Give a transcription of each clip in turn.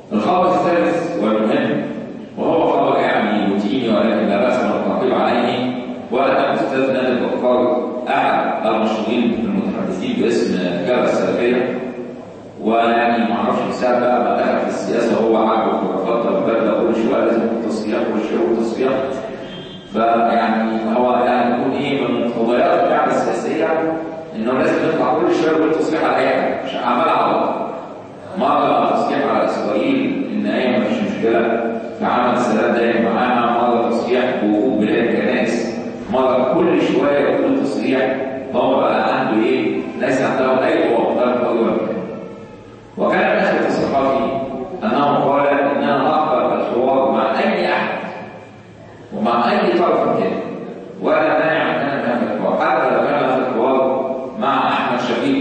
الخبر الثالث والمهم وهو خبر يعني روتيني ولكن لا باس بالتعقيب عليه وان الاستاذ نادر بكار احد المشهورين المتحدثين باسم الكتابه السلفيه ويعني ما اعرفش بسبب بقى ما دخل في السياسه وهو عاجبه خرافات البلده كل شويه لازم تصفيات كل شويه تصفيات فيعني هو يعني يكون ايه من مقتضيات الدعوه السياسيه انه لازم يطلع كل شويه يقول تصريح على اي حاجه مش عمال على مره تصريح على اسرائيل ان هي مفيش مشكله فعمل السلام دايما معاها مره تصريح بوقوف بلاد الكنائس مره كل شويه يقول تصريح هو بقى عنده ايه؟ ليس عنده اي وقت وكان من اخر تصريحاته انه قال اننا نقبل الحوار مع اي احد ومع اي طرف كان ولا مانع ان هذا الحوار حتى لو كان هذا الحوار مع احمد شفيق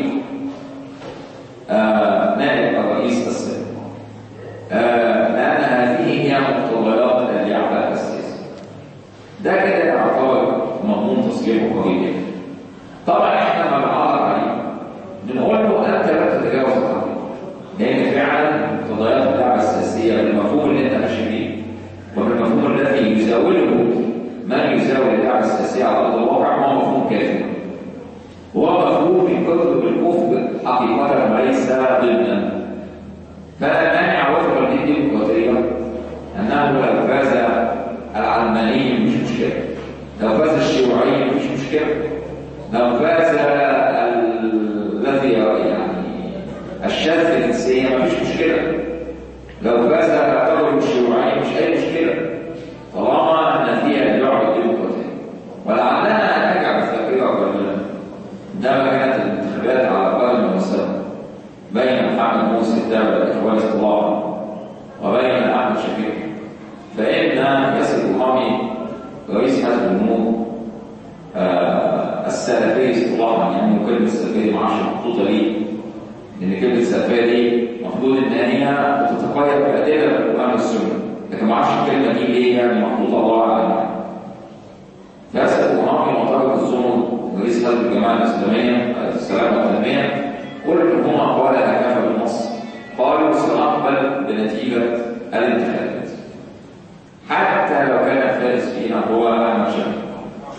آه نائب الرئيس السابق آه لان هذه هي مقتضيات اللعبه السياسيه ده كده يعتبر مضمون تصريحه قريب طبعا احنا ما بنعرض عليه بنقول له انت لا تتجاوز الحدود لان فعلا مقتضيات اللعبه السياسيه بالمفهوم اللي انت ماشي بيه وبالمفهوم الذي يزاوله من يزاول اللعبه السياسيه على ارض الواقع هو مفهوم كافر هو مفهوم يقر بالكفر حقيقه وليس ضمنا فلا مانع وفقا للديمقراطيه انه لو فاز العلماني مش مشكله لو فاز الشيوعي مش مشكله لو فاز الذي يعني الشاذ الجنسيه مفيش مشكله لو فاز الرجل الشيوعي مش اي مشكله طالما ان فيها اللعبه الديمقراطيه ولعلنا نرجع بالذاكره قليلا عندما كانت الانتخابات على قدم المسار بين محمد موسى الدولة الإخوان اصطلاحا وبين أحمد شفيق فإن ياسر الرامي رئيس حزب النور آه السلفي اصطلاحا يعني كلمة السلفية ما اعرفش محطوطة ليه لأن كلمة السلفية دي المفروض إن هي بتتقيد بأدلة القرآن والسنة لكن ما اعرفش الكلمة دي ليه يعني محطوطة الله أعلم يعني فياسر الرامي معترض الزمر رئيس حزب الجماعة الإسلامية السلام والتنمية كل هم قال هكذا بالنص قالوا سنقبل بنتيجة الانتخابات حتى لو كان الفارس فينا هو أحمد شفيق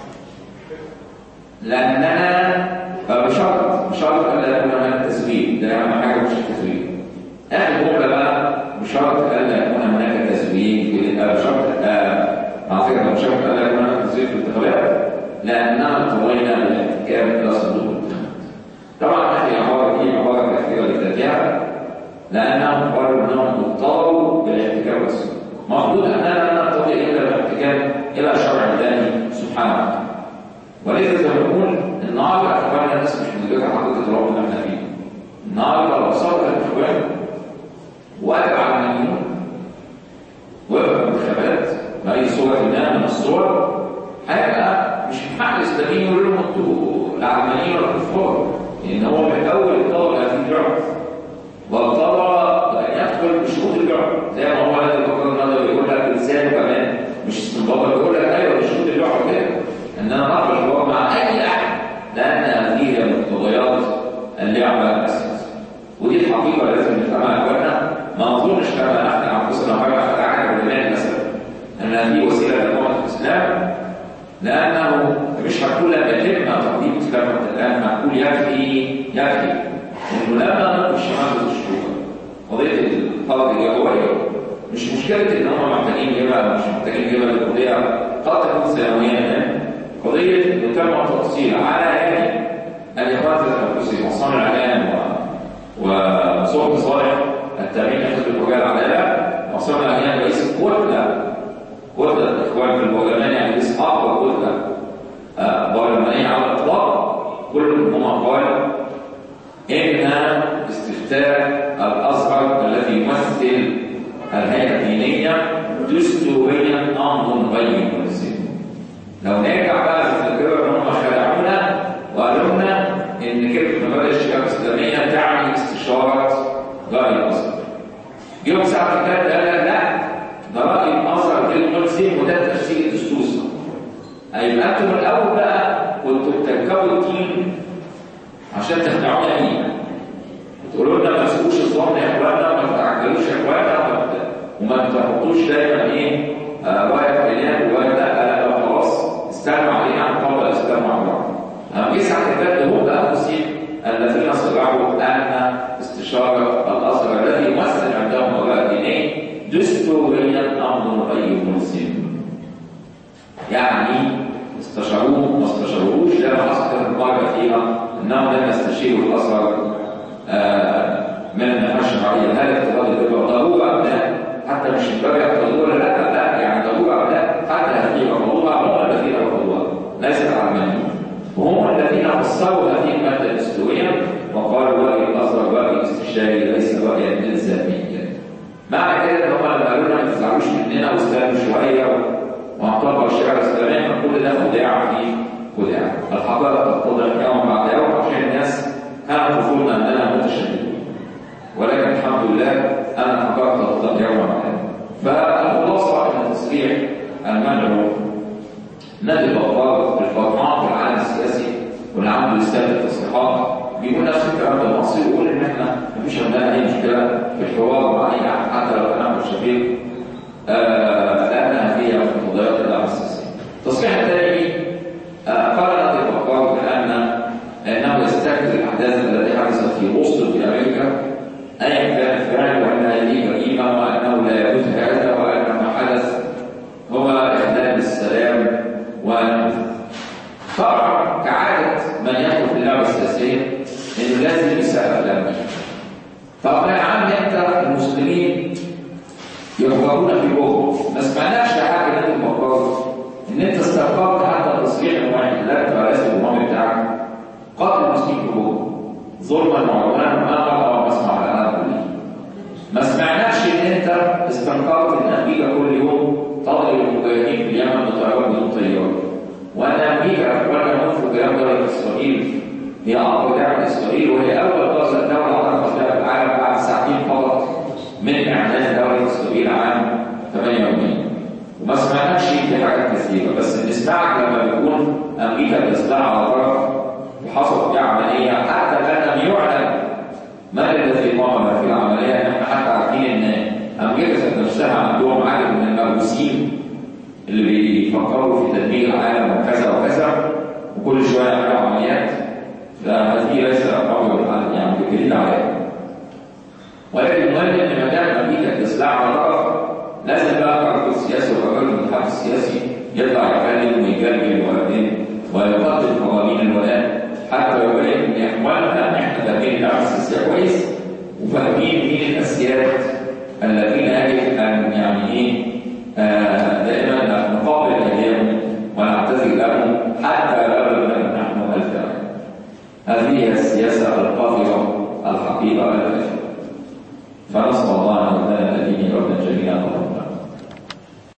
لأننا بشرط بشرط أن لا يكون هناك تزوير ده أهم حاجة مش التزوير آخر جملة بقى بشرط أن لا يكون هناك تزوير بشرط على فكرة بشرط أن لا يكون هناك تزوير في الانتخابات لأننا اضطرينا للاحتكام إلى صندوق طبعا هذه عبارة دي عبارة كثيرة لذاتها لأنهم قالوا أنهم اضطروا بالاحتكام والسنة مفروض أننا لا نضطر إلا بالاحتكام إلى شرع الله سبحانه وتعالى ولذا زي ما بنقول النهارده اخواننا الناس مش مدركه حقيقه الوضع اللي احنا فيه النهارده لو صار الاخوان وقف على المليون وقف الانتخابات بأي صورة ما من الصور هيبقى مش من حق الإسلاميين يقولوا لهم انتوا العلمانيين ولا الكفار لأن هو من أول اضطر هذه الجرعة واضطر أن يدخل بشروط الجرعة زي ما هو الذي بكر النظر يقول لك لسانه كمان مش استنباط يقول لك أيوه بشروط الجرعة كده أن أنا نقبل الحوار مع أي أحد لأن هذه مقتضيات اللعبة الأساسية ودي الحقيقة لازم نفهمها أخوانا ما نظنش كما نحن أنفسنا وكما أحد عن العلماء مثلا أن هذه وسيلة لإقامة الإسلام لأنه مش هقول يتم تقديم الإسلام الآن هقول يكفي يكفي إنه لما نقش شمال الشروط قضية الفرض الجوية مش مشكلة إن هم محتاجين جبهة مش محتاجين جبهة للقضية قد تكون ثانويا قضية إنه تم التفصيل على يد الإخوان في الأنفسهم عصام العلام وصوت صالح التابعين لحزب الرجال العدالة عصام العلام رئيس الكتلة كتلة الإخوان في البرلمان يعني رئيس أقوى كتلة برلمانية على الإطلاق كل هم قال إن استفتاء الأزهر الذي يمثل الهيئة الدينية دستوريا أمر غير ملزم لو نرجع بقى للذاكرة إن هم خدعونا وقالوا لنا إن كلمة مبادئ الشريعة الإسلامية تعني استشارة رأي الأزهر. جيهم ساعة الكتاب قال لا ده رأي الأزهر غير ملزم وده تفسير الدستور هيبقى انتم الأول بقى كنتوا بتركبوا الدين عشان تخدعونا بيه. تقولوا لنا ما تسيبوش الظن يا اخوانا ما تعجلوش يا اخوانا تفضلوش دايما ايه آه، واقف عيان وواقف لا لا لا خلاص استنوا علينا عن قبل استنوا على بعض اما جه ساعه الجد هم انفسهم الذين صرعوا ان استشاره الازهر الذي يمثل عندهم ولاء دينين دستوريا امر غير مسلم يعني استشاروه ما استشاروهوش ده ما حصل كده المره الاخيره انهم لم يستشيروا الازهر آه، من النقاش الشرعيه هل اعتراض الربا ضروره ام لا؟ حتى مش الباب يعترضوا ولا لا لا يعني ضروره ام لا؟ حتى هذه رفضوها هم الذين رفضوها ليست علمانيه وهم الذين فسروا هذه الماده الدستوريه وقالوا راي الازهر راي استشاري ليس رايا الزاميا معنى كده ان هم لما قالوا لنا ما تزعلوش مننا واستنوا شويه وهنطبق الشريعه الاسلاميه فكل ده خداع في خداع الحضاره تتضح يوم بعد يوم عشان الناس كانت تظن اننا متشددون ولكن الحمد لله انا حققت تتضح يوم بعد يوم فالخلاصه ان تصريح المنع نادي الأخبار الفرمان في العالم السياسي والعالم الإسلامي التصريحات بيقول نفس الكلام ده المصري ويقول إن إحنا مفيش عندنا أي مشكلة في الحوار مع أي أحد حتى لو كان أمر شفيق آه لأنها هي مقتضيات العالم السياسي. التصريح الثاني آه قال نادي الأخبار بأن أنه يستكبر الأحداث التي حدثت في بوسطن في أمريكا أيا كان الفعل وأن هذه جريمة وأنه لا يجوز هذا وأن ما حدث هو إخلال السلام والنفوذ. طبعا كعادة من يدخل في اللعبة السياسية إنه لازم يسقف لأمريكا. طب يا عم أنت المسلمين يخبرون في بوك ما سمعناش حاجة نادي المقاصد إن أنت استقرت حتى تصريح معين لا أنت رئيس الأمم بتاعك قتل المسلمين في بوك ظلما وعدوانا ما مرة ما اسمع الآن كله. ما سمعناش ان انت استنكرت ان امريكا كل يوم تضرب المجاهدين في اليمن بطيران بدون طيار وان امريكا ولا ننفذ كلام دوله اسرائيل هي اقوى دعم اسرائيل وهي اول غزه دوله عرفت لها في العالم بعد ساعتين فقط من اعلان دوله اسرائيل عام 88 وما سمعناش في حاجات كثيره بس بنسمعك لما بيكون امريكا بتصدع على طرف وحصل فيه عمليه حتى كان لم يعلن ما الذي قام في العمليه ان احنا حتى عارفين ان امريكا ذات نفسها عندهم عدد من المرؤوسين اللي بيفكروا في تدمير العالم وكذا وكذا وكل شويه يعملوا عمليات فهذه ليس امر يعني جديد عليها ولكن المهم ان ما دام امريكا تسلع على طرف لازم بقى القرار السياسي والقرار الاتحاد السياسي يطلع يتكلم ويجرجر ويقدم ويقدم قوانين الولاء حتى يبين ان اخواننا احنا فاهمين الدعوه السياسيه كويس وفاهمين مين الاسياد الذين يجب ان يعني ايه آه دائما نقابل اليهم ونعتذر لهم حتى لو لم نحن الفعل. هذه هي السياسه القاهره الحقيقه الكافيه. فنسال الله ان يهدينا الذين ربنا جميعا